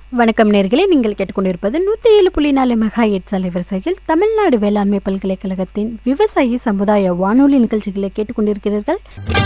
வணக்கம் நேர்களே நீங்கள் கேட்டுக்கொண்டிருப்பது நூற்றி ஏழு புள்ளி நாலு மெகா எட்ஸ் அலைவரிசையில் தமிழ்நாடு வேளாண்மை பல்கலைக்கழகத்தின் விவசாயி சமுதாய வானொலி நிகழ்ச்சிகளை கேட்டுக்கொண்டிருக்கிறீர்கள்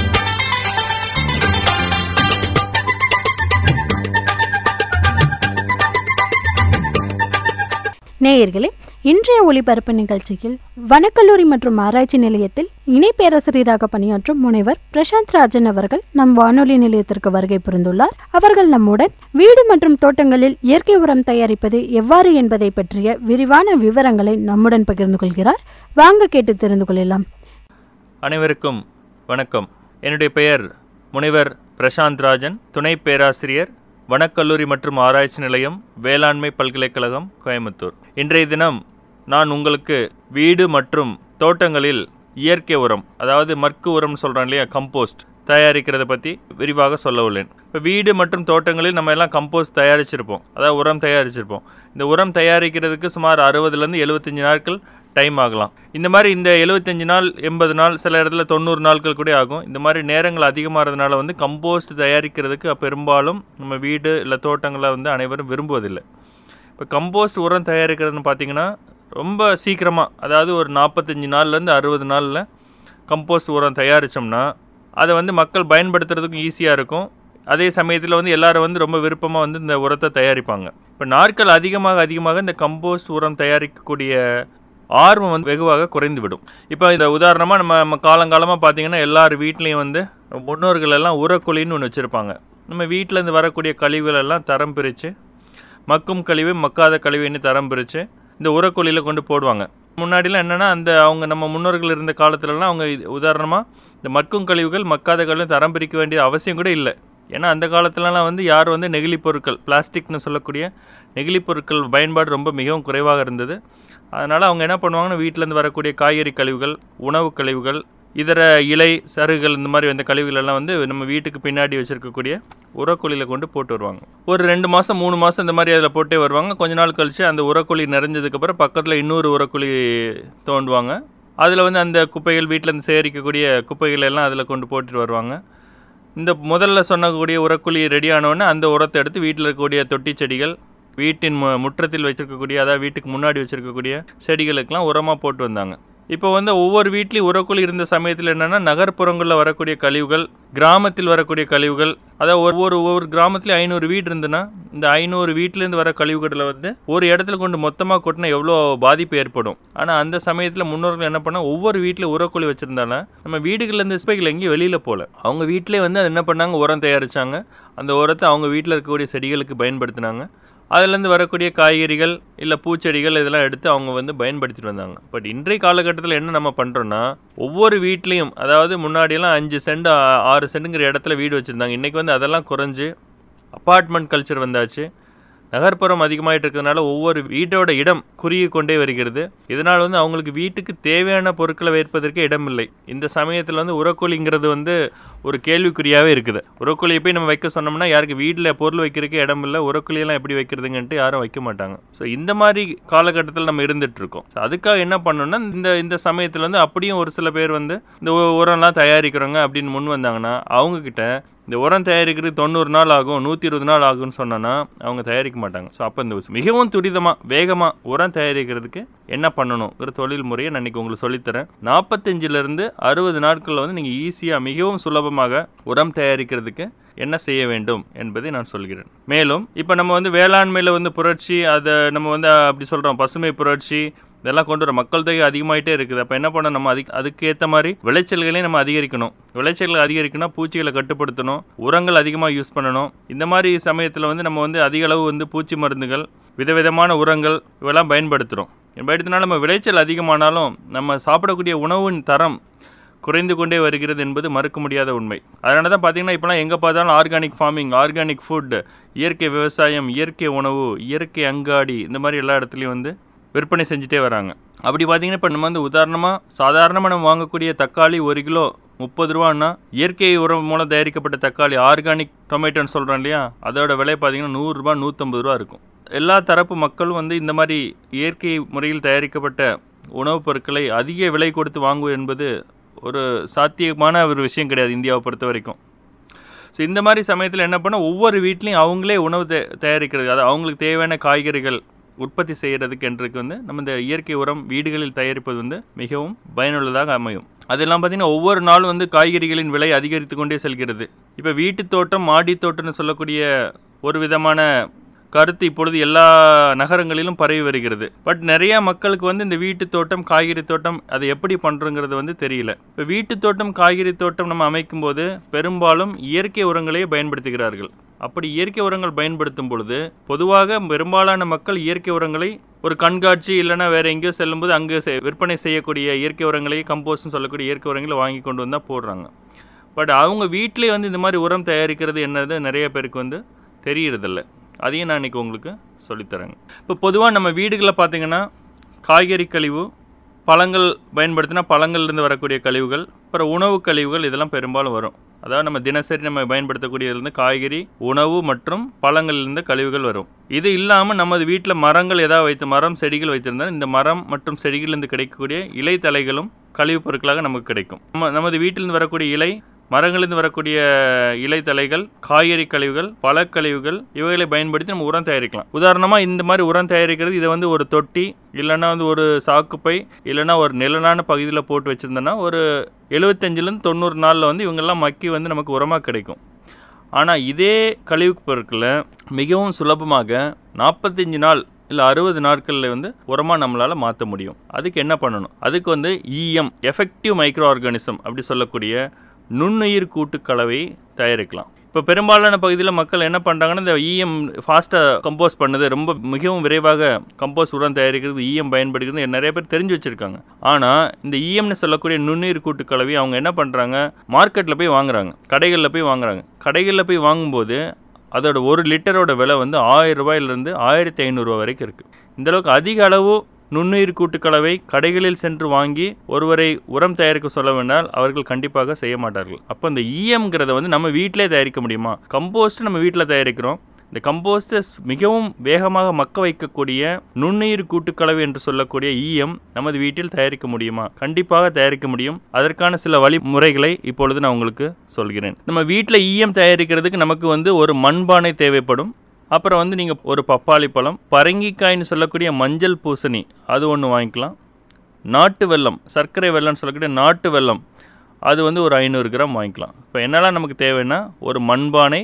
நேயர்களே இன்றைய ஒளிபரப்பு நிகழ்ச்சியில் வனக்கல்லூரி மற்றும் ஆராய்ச்சி நிலையத்தில் இணை பேராசிரியராக பணியாற்றும் முனைவர் பிரசாந்த் ராஜன் அவர்கள் நம் வானொலி நிலையத்திற்கு வருகை புரிந்துள்ளார் அவர்கள் நம்முடன் வீடு மற்றும் தோட்டங்களில் இயற்கை உரம் தயாரிப்பது எவ்வாறு என்பதை பற்றிய விரிவான விவரங்களை நம்முடன் பகிர்ந்து கொள்கிறார் வாங்க கேட்டு தெரிந்து கொள்ளலாம் அனைவருக்கும் வணக்கம் என்னுடைய பெயர் முனைவர் பிரசாந்த் ராஜன் துணை பேராசிரியர் வனக்கல்லூரி மற்றும் ஆராய்ச்சி நிலையம் வேளாண்மை பல்கலைக்கழகம் கோயம்புத்தூர் இன்றைய தினம் நான் உங்களுக்கு வீடு மற்றும் தோட்டங்களில் இயற்கை உரம் அதாவது மற்கு உரம்னு சொல்கிறோம் இல்லையா கம்போஸ்ட் தயாரிக்கிறத பற்றி விரிவாக சொல்ல உள்ளேன் இப்போ வீடு மற்றும் தோட்டங்களில் நம்ம எல்லாம் கம்போஸ்ட் தயாரிச்சிருப்போம் அதாவது உரம் தயாரிச்சிருப்போம் இந்த உரம் தயாரிக்கிறதுக்கு சுமார் அறுபதுலேருந்து எழுபத்தஞ்சு நாட்கள் டைம் ஆகலாம் இந்த மாதிரி இந்த எழுபத்தஞ்சு நாள் எண்பது நாள் சில இடத்துல தொண்ணூறு நாட்கள் கூட ஆகும் இந்த மாதிரி நேரங்கள் அதிகமாகிறதுனால வந்து கம்போஸ்ட் தயாரிக்கிறதுக்கு பெரும்பாலும் நம்ம வீடு இல்லை தோட்டங்களை வந்து அனைவரும் விரும்புவதில்லை இப்போ கம்போஸ்ட் உரம் தயாரிக்கிறதுன்னு பார்த்தீங்கன்னா ரொம்ப சீக்கிரமாக அதாவது ஒரு நாற்பத்தஞ்சு நாள்லேருந்து அறுபது நாளில் கம்போஸ்ட் உரம் தயாரித்தோம்னா அதை வந்து மக்கள் பயன்படுத்துறதுக்கும் ஈஸியாக இருக்கும் அதே சமயத்தில் வந்து எல்லாரும் வந்து ரொம்ப விருப்பமாக வந்து இந்த உரத்தை தயாரிப்பாங்க இப்போ நாட்கள் அதிகமாக அதிகமாக இந்த கம்போஸ்ட் உரம் தயாரிக்கக்கூடிய ஆர்வம் வந்து வெகுவாக குறைந்துவிடும் இப்போ இந்த உதாரணமாக நம்ம நம்ம காலங்காலமாக பார்த்தீங்கன்னா எல்லார் வீட்லேயும் வந்து முன்னோர்கள் எல்லாம் உரக்குழின்னு ஒன்று வச்சுருப்பாங்க நம்ம வீட்டிலேருந்து வரக்கூடிய கழிவுகள் எல்லாம் தரம் பிரித்து மக்கும் கழிவு மக்காத கழிவுன்னு தரம் பிரித்து இந்த உரக்குழியில் கொண்டு போடுவாங்க முன்னாடிலாம் என்னென்னா அந்த அவங்க நம்ம முன்னோர்கள் இருந்த காலத்துலலாம் அவங்க இது- உதாரணமாக இந்த மக்கும் கழிவுகள் மக்காத கழிவு தரம் பிரிக்க வேண்டிய அவசியம் கூட இல்லை ஏன்னா அந்த காலத்துலலாம் வந்து யார் வந்து நெகிழி பொருட்கள் பிளாஸ்டிக்னு சொல்லக்கூடிய நெகிழி பொருட்கள் பயன்பாடு ரொம்ப மிகவும் குறைவாக இருந்தது அதனால் அவங்க என்ன பண்ணுவாங்கன்னா வீட்டிலேருந்து வரக்கூடிய காய்கறி கழிவுகள் உணவு கழிவுகள் இதர இலை சருகுகள் இந்த மாதிரி வந்த கழிவுகள் எல்லாம் வந்து நம்ம வீட்டுக்கு பின்னாடி வச்சுருக்கக்கூடிய உரக்குழியில் கொண்டு போட்டு வருவாங்க ஒரு ரெண்டு மாதம் மூணு மாதம் இந்த மாதிரி அதில் போட்டே வருவாங்க கொஞ்ச நாள் கழித்து அந்த உரக்குழி நிறைஞ்சதுக்கப்புறம் பக்கத்தில் இன்னொரு உரக்குழி தோண்டுவாங்க அதில் வந்து அந்த குப்பைகள் வீட்டிலேருந்து சேகரிக்கக்கூடிய குப்பைகள் எல்லாம் அதில் கொண்டு போட்டுட்டு வருவாங்க இந்த முதல்ல சொன்னக்கூடிய உரக்குழி ரெடி ஆனவுடனே அந்த உரத்தை எடுத்து வீட்டில் இருக்கக்கூடிய தொட்டி செடிகள் வீட்டின் மு முற்றத்தில் வச்சிருக்கக்கூடிய அதாவது வீட்டுக்கு முன்னாடி வச்சிருக்கக்கூடிய செடிகளுக்கெல்லாம் உரமாக போட்டு வந்தாங்க இப்போ வந்து ஒவ்வொரு வீட்லேயும் உரக்குழி இருந்த சமயத்தில் என்னென்னா நகர்ப்புறங்களில் வரக்கூடிய கழிவுகள் கிராமத்தில் வரக்கூடிய கழிவுகள் அதாவது ஒவ்வொரு ஒவ்வொரு கிராமத்துலேயும் ஐநூறு வீடு இருந்துன்னா இந்த ஐநூறு வீட்டிலேருந்து வர கழிவுகளில் வந்து ஒரு இடத்துல கொண்டு மொத்தமாக கொட்டினா எவ்வளோ பாதிப்பு ஏற்படும் ஆனால் அந்த சமயத்தில் முன்னோர்கள் என்ன பண்ணால் ஒவ்வொரு வீட்டில் உரக்குழி வச்சுருந்தால நம்ம வீடுகள்லேருந்து சிப்பைகள் எங்கேயும் வெளியில் போகல அவங்க வீட்டிலே வந்து அது என்ன பண்ணாங்க உரம் தயாரித்தாங்க அந்த உரத்தை அவங்க வீட்டில் இருக்கக்கூடிய செடிகளுக்கு பயன்படுத்தினாங்க அதுலேருந்து வரக்கூடிய காய்கறிகள் இல்லை பூச்செடிகள் இதெல்லாம் எடுத்து அவங்க வந்து பயன்படுத்திட்டு வந்தாங்க பட் இன்றைய காலகட்டத்தில் என்ன நம்ம பண்ணுறோன்னா ஒவ்வொரு வீட்லேயும் அதாவது முன்னாடியெல்லாம் அஞ்சு சென்ட் ஆ- ஆறு சென்ட்டுங்கிற இடத்துல வீடு வச்சுருந்தாங்க இன்றைக்கி வந்து அதெல்லாம் குறைஞ்சு அப்பார்ட்மெண்ட் கல்ச்சர் வந்தாச்சு நகர்ப்புறம் அதிகமாயிட்டு இருக்கிறதுனால ஒவ்வொரு வீட்டோட இடம் குறுகி கொண்டே வருகிறது இதனால் வந்து அவங்களுக்கு வீட்டுக்கு தேவையான பொருட்களை வைப்பதற்கு இடம் இல்லை இந்த சமயத்தில் வந்து உரக்கோழிங்கிறது வந்து ஒரு கேள்விக்குறியாகவே இருக்குது உரக்கோழியை போய் நம்ம வைக்க சொன்னோம்னா யாருக்கு வீட்டில் பொருள் வைக்கிறதுக்கு இடம் இல்லை உரக்கோழியெல்லாம் எப்படி வைக்கிறதுங்கன்ட்டு யாரும் வைக்க மாட்டாங்க ஸோ இந்த மாதிரி காலகட்டத்தில் நம்ம இருந்துட்டு இருக்கோம் So அதுக்காக என்ன பண்ணணும்னா இந்த இந்த சமயத்தில் வந்து அப்படியும் ஒரு சில பேர் வந்து இந்த உ- உரம்லாம் தயாரிக்கிறவங்க அப்படின்னு முன் வந்தாங்கன்னா அவங்க கிட்ட இந்த உரம் தயாரிக்கிறது தொண்ணூறு நாள் ஆகும் நூற்றி இருபது நாள் ஆகும்னு சொன்னோன்னா அவங்க தயாரிக்க மாட்டாங்க ஸோ அப்போ இந்த மிகவும் துரிதமாக வேகமாக உரம் தயாரிக்கிறதுக்கு என்ன பண்ணணுங்கிற தொழில் முறையை நான் இன்னைக்கு உங்களுக்கு சொல்லித்தரேன் நாற்பத்தஞ்சிலிருந்து அறுபது நாட்களில் வந்து நீங்கள் ஈஸியாக மிகவும் சுலபமாக உரம் தயாரிக்கிறதுக்கு என்ன செய்ய வேண்டும் என்பதை நான் சொல்கிறேன் மேலும் இப்போ நம்ம வந்து வேளாண்மையில் வந்து புரட்சி அதை நம்ம வந்து அப்படி சொல்கிறோம் பசுமை புரட்சி இதெல்லாம் கொண்டு வர மக்கள் தொகை அதிகமாயிட்டே இருக்குது அப்போ என்ன பண்ணணும் நம்ம அதுக்கு அதுக்கேற்ற மாதிரி விளைச்சல்களையும் நம்ம அதிகரிக்கணும் விளைச்சல்கள் அதிகரிக்கணும்னா பூச்சிகளை கட்டுப்படுத்தணும் உரங்கள் அதிகமாக யூஸ் பண்ணணும் இந்த மாதிரி சமயத்தில் வந்து நம்ம வந்து அதிக அளவு வந்து பூச்சி மருந்துகள் விதவிதமான உரங்கள் இவெல்லாம் பயன்படுத்துகிறோம் பயன்படுத்தினாலும் நம்ம விளைச்சல் அதிகமானாலும் நம்ம சாப்பிடக்கூடிய உணவின் தரம் குறைந்து கொண்டே வருகிறது என்பது மறுக்க முடியாத உண்மை அதனால தான் பார்த்தீங்கன்னா இப்போலாம் எங்கே பார்த்தாலும் ஆர்கானிக் ஃபார்மிங் ஆர்கானிக் ஃபுட் இயற்கை விவசாயம் இயற்கை உணவு இயற்கை அங்காடி இந்த மாதிரி எல்லா இடத்துலையும் வந்து விற்பனை செஞ்சுட்டே வராங்க அப்படி பார்த்தீங்கன்னா இப்போ நம்ம வந்து உதாரணமாக சாதாரணமாக நம்ம வாங்கக்கூடிய தக்காளி ஒரு கிலோ முப்பது ரூபான்னா இயற்கை உரம் மூலம் தயாரிக்கப்பட்ட தக்காளி ஆர்கானிக் டொமேட்டோன்னு சொல்கிறோம் இல்லையா அதோட விலை பார்த்தீங்கன்னா நூறுரூபா நூற்றம்பது ரூபா இருக்கும் எல்லா தரப்பு மக்களும் வந்து இந்த மாதிரி இயற்கை முறையில் தயாரிக்கப்பட்ட உணவுப் பொருட்களை அதிக விலை கொடுத்து வாங்குவது என்பது ஒரு சாத்தியமான ஒரு விஷயம் கிடையாது இந்தியாவை பொறுத்த வரைக்கும் ஸோ இந்த மாதிரி சமயத்தில் என்ன பண்ணால் ஒவ்வொரு வீட்லேயும் அவங்களே உணவு தே தயாரிக்கிறது அதாவது அவங்களுக்கு தேவையான காய்கறிகள் உற்பத்தி செய்கிறதுக்கு என்றுக்கு வந்து நம்ம இந்த இயற்கை உரம் வீடுகளில் தயாரிப்பது வந்து மிகவும் பயனுள்ளதாக அமையும் அதெல்லாம் பார்த்தீங்கன்னா ஒவ்வொரு நாளும் வந்து காய்கறிகளின் விலை அதிகரித்து கொண்டே செல்கிறது இப்போ வீட்டு தோட்டம் மாடி தோட்டம்னு சொல்லக்கூடிய ஒரு விதமான கருத்து இப்பொழுது எல்லா நகரங்களிலும் பரவி வருகிறது பட் நிறைய மக்களுக்கு வந்து இந்த வீட்டு தோட்டம் காய்கறி தோட்டம் அதை எப்படி பண்ணுறோங்கிறது வந்து தெரியல இப்போ வீட்டு தோட்டம் காய்கறி தோட்டம் நம்ம அமைக்கும் போது பெரும்பாலும் இயற்கை உரங்களையே பயன்படுத்துகிறார்கள் அப்படி இயற்கை உரங்கள் பயன்படுத்தும் பொழுது பொதுவாக பெரும்பாலான மக்கள் இயற்கை உரங்களை ஒரு கண்காட்சி இல்லைன்னா வேற எங்கேயோ செல்லும்போது அங்கே செ- விற்பனை செய்யக்கூடிய இயற்கை உரங்களை கம்போஸ்ட்னு சொல்லக்கூடிய இயற்கை உரங்களை வாங்கி கொண்டு வந்தால் போடுறாங்க பட் அவங்க வீட்டிலே வந்து இந்த மாதிரி உரம் தயாரிக்கிறது என்னது நிறைய பேருக்கு வந்து தெரியறதில்ல அதையும் நான் இன்னைக்கு உங்களுக்கு சொல்லித்தரேங்க இப்போ பொதுவாக நம்ம வீடுகளில் பார்த்தீங்கன்னா காய்கறி கழிவு பழங்கள் பயன்படுத்தினா பழங்கள்லேருந்து வரக்கூடிய கழிவுகள் அப்புறம் உணவு கழிவுகள் இதெல்லாம் பெரும்பாலும் வரும் அதாவது நம்ம தினசரி நம்ம பயன்படுத்தக்கூடியதுலேருந்து காய்கறி உணவு மற்றும் பழங்கள்லேருந்து கழிவுகள் வரும் இது இல்லாமல் நமது வீட்டில் மரங்கள் ஏதாவது வைத்து மரம் செடிகள் வைத்திருந்தால் இந்த மரம் மற்றும் செடிகளிலிருந்து கிடைக்கக்கூடிய இலை தலைகளும் கழிவுப் பொருட்களாக நமக்கு கிடைக்கும் நம்ம நமது வீட்டிலிருந்து வரக்கூடிய இலை மரங்களிலிருந்து வரக்கூடிய இலை தலைகள் காய்கறி கழிவுகள் பழக்கழிவுகள் இவைகளை பயன்படுத்தி நம்ம உரம் தயாரிக்கலாம் உதாரணமாக இந்த மாதிரி உரம் தயாரிக்கிறது இதை வந்து ஒரு தொட்டி இல்லைன்னா வந்து ஒரு சாக்குப்பை இல்லைன்னா ஒரு நிழலான பகுதியில் போட்டு வச்சுருந்தோன்னா ஒரு எழுபத்தஞ்சிலேருந்து தொண்ணூறு நாளில் வந்து இவங்கெல்லாம் மக்கி வந்து நமக்கு உரமாக கிடைக்கும் ஆனால் இதே கழிவுப் பொருட்களை மிகவும் சுலபமாக நாற்பத்தஞ்சு நாள் இல்லை அறுபது நாட்களில் வந்து உரமாக நம்மளால் மாற்ற முடியும் அதுக்கு என்ன பண்ணணும் அதுக்கு வந்து இஎம் எஃபெக்டிவ் மைக்ரோ ஆர்கானிசம் அப்படி சொல்லக்கூடிய நுண்ணுயிர் கூட்டு கலவை தயாரிக்கலாம் இப்போ பெரும்பாலான பகுதியில் மக்கள் என்ன பண்ணுறாங்கன்னா இந்த இஎம் ஃபாஸ்ட்டாக கம்போஸ் பண்ணுது ரொம்ப மிகவும் விரைவாக கம்போஸ் உரம் தயாரிக்கிறது இஎம் பயன்படுகிறது நிறைய பேர் தெரிஞ்சு வச்சுருக்காங்க ஆனால் இந்த இஎம்னு சொல்லக்கூடிய நுண்ணுயிர் கூட்டு கலவை அவங்க என்ன பண்ணுறாங்க மார்க்கெட்டில் போய் வாங்குறாங்க கடைகளில் போய் வாங்குறாங்க கடைகளில் போய் வாங்கும்போது அதோட ஒரு லிட்டரோட விலை வந்து ஆயிரம் ரூபாயிலிருந்து ஆயிரத்தி ஐநூறுரூவா வரைக்கும் இருக்குது இந்த அளவுக்கு அதிக அளவு நுண்ணுயிர் கூட்டுக்கலவை கடைகளில் சென்று வாங்கி ஒருவரை உரம் தயாரிக்க சொல்ல வேண்டால் அவர்கள் கண்டிப்பாக செய்ய மாட்டார்கள் அப்போ இந்த இஎம்ங்கிறத வந்து நம்ம வீட்டிலே தயாரிக்க முடியுமா கம்போஸ்ட் நம்ம வீட்டில் தயாரிக்கிறோம் இந்த கம்போஸ்டை மிகவும் வேகமாக மக்க வைக்கக்கூடிய நுண்ணுயிர் கூட்டுக்கலவை என்று சொல்லக்கூடிய ஈயம் நமது வீட்டில் தயாரிக்க முடியுமா கண்டிப்பாக தயாரிக்க முடியும் அதற்கான சில வழிமுறைகளை இப்பொழுது நான் உங்களுக்கு சொல்கிறேன் நம்ம வீட்டில் ஈயம் தயாரிக்கிறதுக்கு நமக்கு வந்து ஒரு மண்பானை தேவைப்படும் அப்புறம் வந்து நீங்கள் ஒரு பப்பாளி பழம் பரங்கிக்காய்னு சொல்லக்கூடிய மஞ்சள் பூசணி அது ஒன்று வாங்கிக்கலாம் நாட்டு வெல்லம் சர்க்கரை வெல்லம்னு சொல்லக்கூடிய நாட்டு வெல்லம் அது வந்து ஒரு ஐநூறு கிராம் வாங்கிக்கலாம் இப்போ என்னெல்லாம் நமக்கு தேவைன்னா ஒரு மண்பானை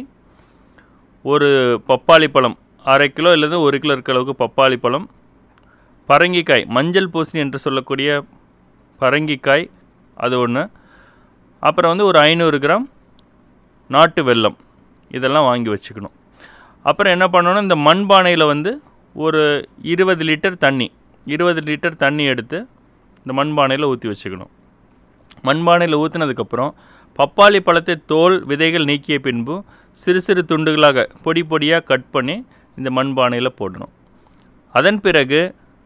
ஒரு பப்பாளி பழம் அரை கிலோ இல்லது ஒரு கிலோ இருக்க அளவுக்கு பப்பாளி பழம் பரங்கிக்காய் மஞ்சள் பூசணி என்று சொல்லக்கூடிய பரங்கிக்காய் அது ஒன்று அப்புறம் வந்து ஒரு ஐநூறு கிராம் நாட்டு வெல்லம் இதெல்லாம் வாங்கி வச்சுக்கணும் அப்புறம் என்ன பண்ணணும் இந்த மண்பானையில் வந்து ஒரு இருபது லிட்டர் தண்ணி இருபது லிட்டர் தண்ணி எடுத்து இந்த மண்பானையில் ஊற்றி வச்சுக்கணும் மண்பானையில் ஊற்றினதுக்கப்புறம் பப்பாளி பழத்தை தோல் விதைகள் நீக்கிய பின்பு சிறு சிறு துண்டுகளாக பொடி பொடியாக கட் பண்ணி இந்த மண்பானையில் போடணும் அதன் பிறகு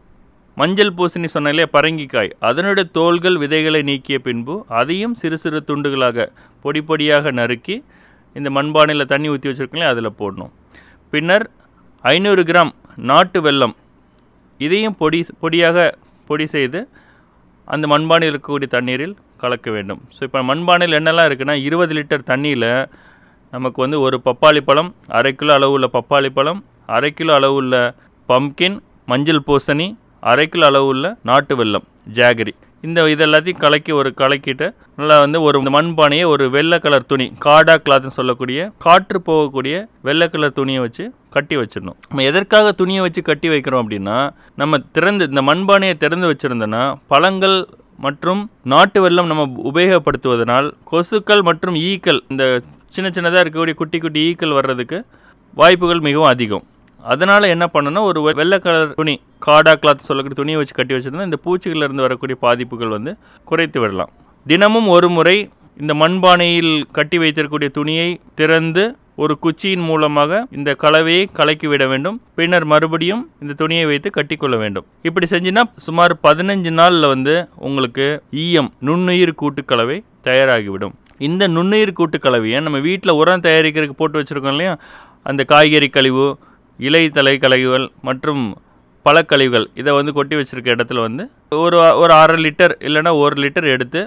மஞ்சள் பூசணி சொன்னாலே பரங்கிக்காய் அதனுடைய தோள்கள் விதைகளை நீக்கிய பின்பு அதையும் சிறு சிறு துண்டுகளாக பொடி பொடியாக நறுக்கி இந்த மண்பானையில் தண்ணி ஊற்றி வச்சுருக்கோங்களே அதில் போடணும் பின்னர் ஐநூறு கிராம் நாட்டு வெல்லம் இதையும் பொடி பொடியாக பொடி செய்து அந்த மண்பானையில் இருக்கக்கூடிய தண்ணீரில் கலக்க வேண்டும் ஸோ இப்போ மண்பானையில் என்னெல்லாம் இருக்குன்னா இருபது லிட்டர் தண்ணியில் நமக்கு வந்து ஒரு பப்பாளி பழம் அரை கிலோ அளவுள்ள பப்பாளி பழம் அரை கிலோ அளவுள்ள பம்கின் மஞ்சள் பூசணி அரை கிலோ அளவுள்ள நாட்டு வெல்லம் ஜாகரி இந்த இது எல்லாத்தையும் கலக்கி ஒரு கலக்கிட்டு நல்லா வந்து ஒரு மண்பானையை ஒரு வெள்ளை கலர் துணி காடா கிளாத்னு சொல்லக்கூடிய காற்று போகக்கூடிய வெள்ளை கலர் துணியை வச்சு கட்டி வச்சிடணும் நம்ம எதற்காக துணியை வச்சு கட்டி வைக்கிறோம் அப்படின்னா நம்ம திறந்து இந்த மண்பானையை திறந்து வச்சுருந்தோன்னா பழங்கள் மற்றும் நாட்டு வெல்லம் நம்ம உபயோகப்படுத்துவதனால் கொசுக்கள் மற்றும் ஈக்கள் இந்த சின்ன சின்னதாக இருக்கக்கூடிய குட்டி குட்டி ஈக்கள் வர்றதுக்கு வாய்ப்புகள் மிகவும் அதிகம் அதனால் என்ன பண்ணணும் ஒரு வெ- வெள்ளை கலர் துணி காடா கிளாத் சொல்லக்கூடிய துணியை வச்சு கட்டி வச்சிருந்தா இந்த பூச்சிகள்ல இருந்து வரக்கூடிய பாதிப்புகள் வந்து குறைத்து விடலாம் தினமும் ஒரு முறை இந்த மண்பானையில் கட்டி வைத்திருக்கக்கூடிய துணியை திறந்து ஒரு குச்சியின் மூலமாக இந்த கலவையை கலக்கி விட வேண்டும் பின்னர் மறுபடியும் இந்த துணியை வைத்து கட்டிக்கொள்ள வேண்டும் இப்படி செஞ்சினா சுமார் பதினஞ்சு நாளில் வந்து உங்களுக்கு ஈயம் நுண்ணுயிர் கூட்டுக்கலவை தயாராகிவிடும் இந்த நுண்ணுயிர் கூட்டுக்கலவையை நம்ம வீட்டில் உரம் தயாரிக்கிறதுக்கு போட்டு வச்சுருக்கோம் இல்லையா அந்த காய்கறி கழிவு இலை தலை கழிவுகள் மற்றும் பழக்கழிவுகள் இதை வந்து கொட்டி வச்சிருக்க இடத்துல வந்து ஒரு ஒரு அரை லிட்டர் இல்லைன்னா ஒரு லிட்டர் எடுத்து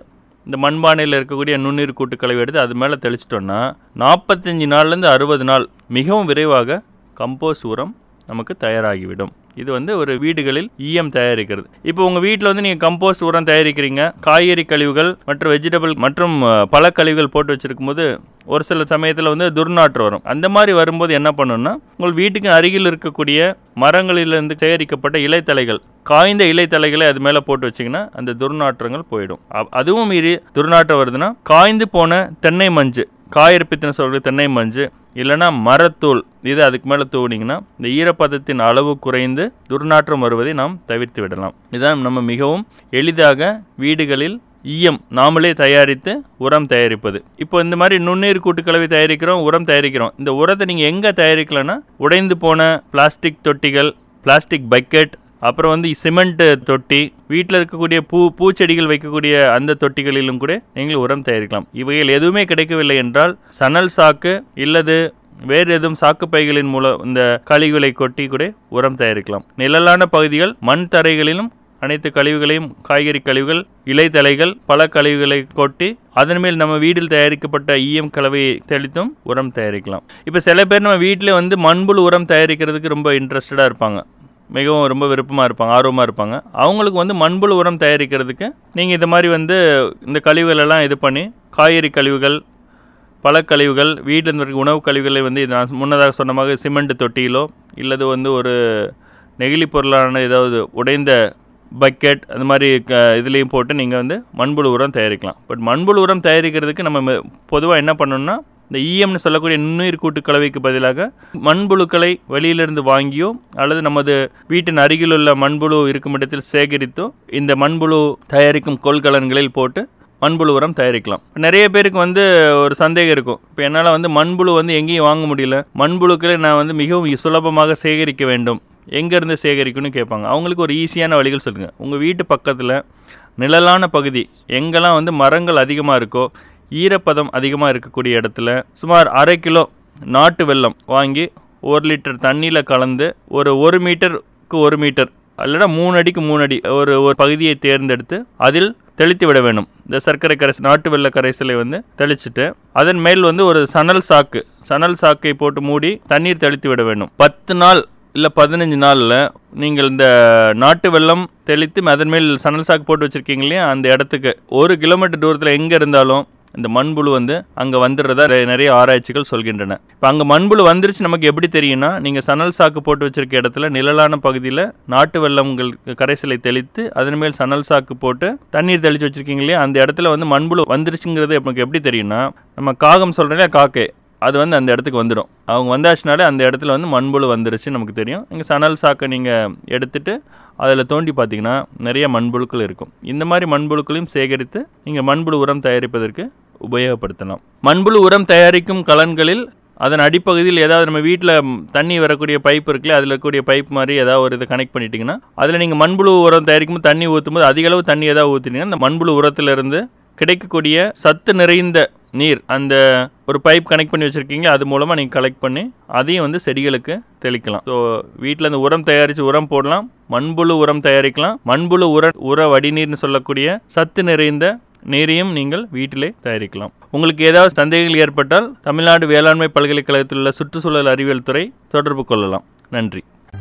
இந்த மண்பானையில் இருக்கக்கூடிய நுண்ணீர் கூட்டு கலவை எடுத்து அது மேலே தெளிச்சிட்டோம்னா நாற்பத்தஞ்சு நாள்லேருந்து அறுபது நாள் மிகவும் விரைவாக கம்போஸ்ட் உரம் நமக்கு தயாராகிவிடும் இது வந்து ஒரு வீடுகளில் ஈயம் தயாரிக்கிறது இப்போ உங்கள் வீட்டில் வந்து நீங்கள் கம்போஸ்ட் உரம் தயாரிக்கிறீங்க காய்கறி கழிவுகள் மற்றும் வெஜிடபிள் மற்றும் அஹ், பழ கழிவுகள் போட்டு வச்சிருக்கும் போது ஒரு சில சமயத்தில் வந்து துர்நாற்றம் வரும் அந்த மாதிரி வரும்போது என்ன பண்ணணும்னா உங்கள் வீட்டுக்கு அருகில் இருக்கக்கூடிய மரங்களிலிருந்து சேகரிக்கப்பட்ட இலைத்தலைகள் காய்ந்த இலைத்தலைகளை அது மேலே போட்டு வச்சிங்கன்னா அந்த துர்நாற்றங்கள் போயிடும் அ- அதுவும் மீறி துர்நாற்றம் வருதுன்னா காய்ந்து போன தென்னை மஞ்சு காயற்பித்தன சொல்கிற தென்னை மஞ்சு இல்லைன்னா மரத்தூள் இது அதுக்கு மேலே தூவினீங்கன்னா இந்த ஈரப்பதத்தின் அளவு குறைந்து துர்நாற்றம் வருவதை நாம் தவிர்த்து விடலாம் இதுதான் நம்ம மிகவும் எளிதாக வீடுகளில் ஈயம் நாமளே தயாரித்து உரம் தயாரிப்பது இப்போ இந்த மாதிரி நுண்ணீர் கூட்டுக்கலவை தயாரிக்கிறோம் உரம் தயாரிக்கிறோம் இந்த உரத்தை நீங்கள் எங்கே தயாரிக்கலாம்னா உடைந்து போன பிளாஸ்டிக் தொட்டிகள் பிளாஸ்டிக் பக்கெட் அப்புறம் வந்து சிமெண்ட் தொட்டி வீட்டில் இருக்கக்கூடிய பூ பூச்செடிகள் வைக்கக்கூடிய அந்த தொட்டிகளிலும் கூட நீங்கள் உரம் தயாரிக்கலாம் இவைகள் எதுவுமே கிடைக்கவில்லை என்றால் சணல் சாக்கு இல்லது வேறு எதுவும் சாக்கு பைகளின் மூலம் இந்த கழிவுகளை கொட்டி கூட உரம் தயாரிக்கலாம் நிழலான பகுதிகள் மண் தரைகளிலும் அனைத்து கழிவுகளையும் காய்கறி கழிவுகள் இலைத்தலைகள் பல கழிவுகளை கொட்டி அதன் மேல் நம்ம வீட்டில் தயாரிக்கப்பட்ட ஈயம் கலவையை தெளித்தும் உரம் தயாரிக்கலாம் இப்போ சில பேர் நம்ம வீட்டில் வந்து மண்புழு உரம் தயாரிக்கிறதுக்கு ரொம்ப இன்ட்ரெஸ்டடாக இருப்பாங்க மிகவும் ரொம்ப விருப்பமாக இருப்பாங்க ஆர்வமாக இருப்பாங்க அவங்களுக்கு வந்து மண்புழு உரம் தயாரிக்கிறதுக்கு நீங்கள் இது மாதிரி வந்து இந்த கழிவுகள் எல்லாம் இது பண்ணி காய்கறி கழிவுகள் பழக்கழிவுகள் வீட்டில் இருந்த உணவு கழிவுகளை வந்து இது நான் முன்னதாக சொன்ன மாதிரி சிமெண்ட் தொட்டியிலோ இல்லது வந்து ஒரு நெகிழி பொருளான ஏதாவது உடைந்த பக்கெட் அந்த மாதிரி க இதுலேயும் போட்டு நீங்கள் வந்து மண்புழு உரம் தயாரிக்கலாம் பட் மண்புழு உரம் தயாரிக்கிறதுக்கு நம்ம பொதுவாக என்ன பண்ணணும்னா இந்த ஈஎம்னு சொல்லக்கூடிய நுண்ணுயிர் கூட்டு கலவைக்கு பதிலாக மண்புழுக்களை வெளியிலிருந்து வாங்கியோ அல்லது நமது வீட்டின் அருகிலுள்ள மண்புழு இருக்கும் இடத்தில் சேகரித்தோ இந்த மண்புழு தயாரிக்கும் கொள்கலன்களில் போட்டு மண்புழு உரம் தயாரிக்கலாம் இப்ப நிறைய பேருக்கு வந்து ஒரு சந்தேகம் இருக்கும் இப்போ என்னால் வந்து மண்புழு வந்து எங்கேயும் வாங்க முடியல மண்புழுக்களை நான் வந்து மிகவும் சுலபமாக சேகரிக்க வேண்டும் எங்கேருந்து சேகரிக்கணும்னு கேட்பாங்க அவங்களுக்கு ஒரு ஈஸியான வழிகள் சொல்லுங்கள் உங்கள் வீட்டு பக்கத்தில் நிழலான பகுதி எங்கெல்லாம் வந்து மரங்கள் அதிகமாக இருக்கோ ஈரப்பதம் அதிகமாக இருக்கக்கூடிய இடத்துல சுமார் அரை கிலோ நாட்டு வெல்லம் வாங்கி ஒரு லிட்டர் தண்ணியில் கலந்து ஒரு ஒரு மீட்டருக்கு ஒரு மீட்டர் அல்லடா மூணு அடிக்கு மூணு அடி ஒரு ஒரு பகுதியை தேர்ந்தெடுத்து அதில் தெளித்து விட வேண்டும் இந்த சர்க்கரை கரைசல் நாட்டு வெள்ள கரைசலை வந்து தெளிச்சுட்டு அதன் மேல் வந்து ஒரு சணல் சாக்கு சணல் சாக்கை போட்டு மூடி தண்ணீர் தெளித்து விட வேண்டும் பத்து நாள் இல்லை பதினஞ்சு நாளில் நீங்கள் இந்த நாட்டு வெள்ளம் தெளித்து அதன் மேல் சணல் சாக்கு போட்டு வச்சுருக்கீங்க இல்லையா அந்த இடத்துக்கு ஒரு கிலோமீட்டர் தூரத்தில் எங்கே இருந்தாலும் இந்த மண்புழு வந்து அங்கே வந்துடுறதா ரெ- நிறைய ஆராய்ச்சிகள் சொல்கின்றன இப்போ அங்கே மண்புழு வந்துருச்சு நமக்கு எப்படி தெரியும்னா நீங்கள் சணல் சாக்கு போட்டு வச்சிருக்க இடத்துல நிழலான பகுதியில் நாட்டு வெள்ளங்கள் கரைசலை தெளித்து அதன் மேல் சணல் சாக்கு போட்டு தண்ணீர் தெளித்து வச்சிருக்கீங்க இல்லையா அந்த இடத்துல வந்து மண்புழு வந்துருச்சுங்கிறது நமக்கு எப்படி தெரியும்னா நம்ம காகம் சொல்கிறேன் காக்கை அது வந்து அந்த இடத்துக்கு வந்துடும் அவங்க வந்தாச்சுனாலே அந்த இடத்துல வந்து மண்புழு வந்துருச்சு நமக்கு தெரியும் நீங்கள் சணல் சாக்கை நீங்கள் எடுத்துட்டு அதில் தோண்டி பார்த்தீங்கன்னா நிறைய மண்புழுக்கள் இருக்கும் இந்த மாதிரி மண்புழுக்களையும் சேகரித்து நீங்கள் மண்புழு உரம் தயாரிப்பதற்கு உபயோகப்படுத்தலாம் மண்புழு உரம் தயாரிக்கும் கலன்களில் அதன் அடிப்பகுதியில் ஏதாவது நம்ம வீட்டில் தண்ணி வரக்கூடிய பைப் இருக்குல்ல அதில் இருக்கக்கூடிய பைப் மாதிரி ஏதாவது ஒரு இதை கனெக்ட் பண்ணிட்டீங்கன்னா அதில் நீங்கள் மண்புழு உரம் தயாரிக்கும் போது தண்ணி ஊற்றும் போது அதிக அளவு தண்ணி ஏதாவது ஊற்றினீங்கன்னா அந்த மண்புழு உரத்திலிருந்து கிடைக்கக்கூடிய சத்து நிறைந்த நீர் அந்த ஒரு பைப் கனெக்ட் பண்ணி வச்சுருக்கீங்க அது மூலமாக நீங்கள் கலெக்ட் பண்ணி அதையும் வந்து செடிகளுக்கு தெளிக்கலாம் ஸோ வீட்டில் இந்த உரம் தயாரித்து உரம் போடலாம் மண்புழு உரம் தயாரிக்கலாம் மண்புழு உர உர வடிநீர்னு சொல்லக்கூடிய சத்து நிறைந்த நீரையும் நீங்கள் வீட்டிலே தயாரிக்கலாம் உங்களுக்கு ஏதாவது சந்தேகங்கள் ஏற்பட்டால் தமிழ்நாடு வேளாண்மை பல்கலைக்கழகத்தில் உள்ள சுற்றுச்சூழல் அறிவியல் துறை தொடர்பு கொள்ளலாம் நன்றி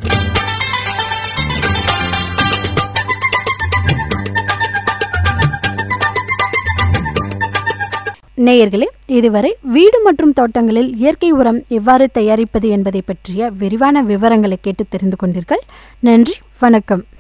நேயர்களே இதுவரை வீடு மற்றும் தோட்டங்களில் இயற்கை உரம் எவ்வாறு தயாரிப்பது என்பதை பற்றிய விரிவான விவரங்களை கேட்டு தெரிந்து கொண்டீர்கள் நன்றி வணக்கம்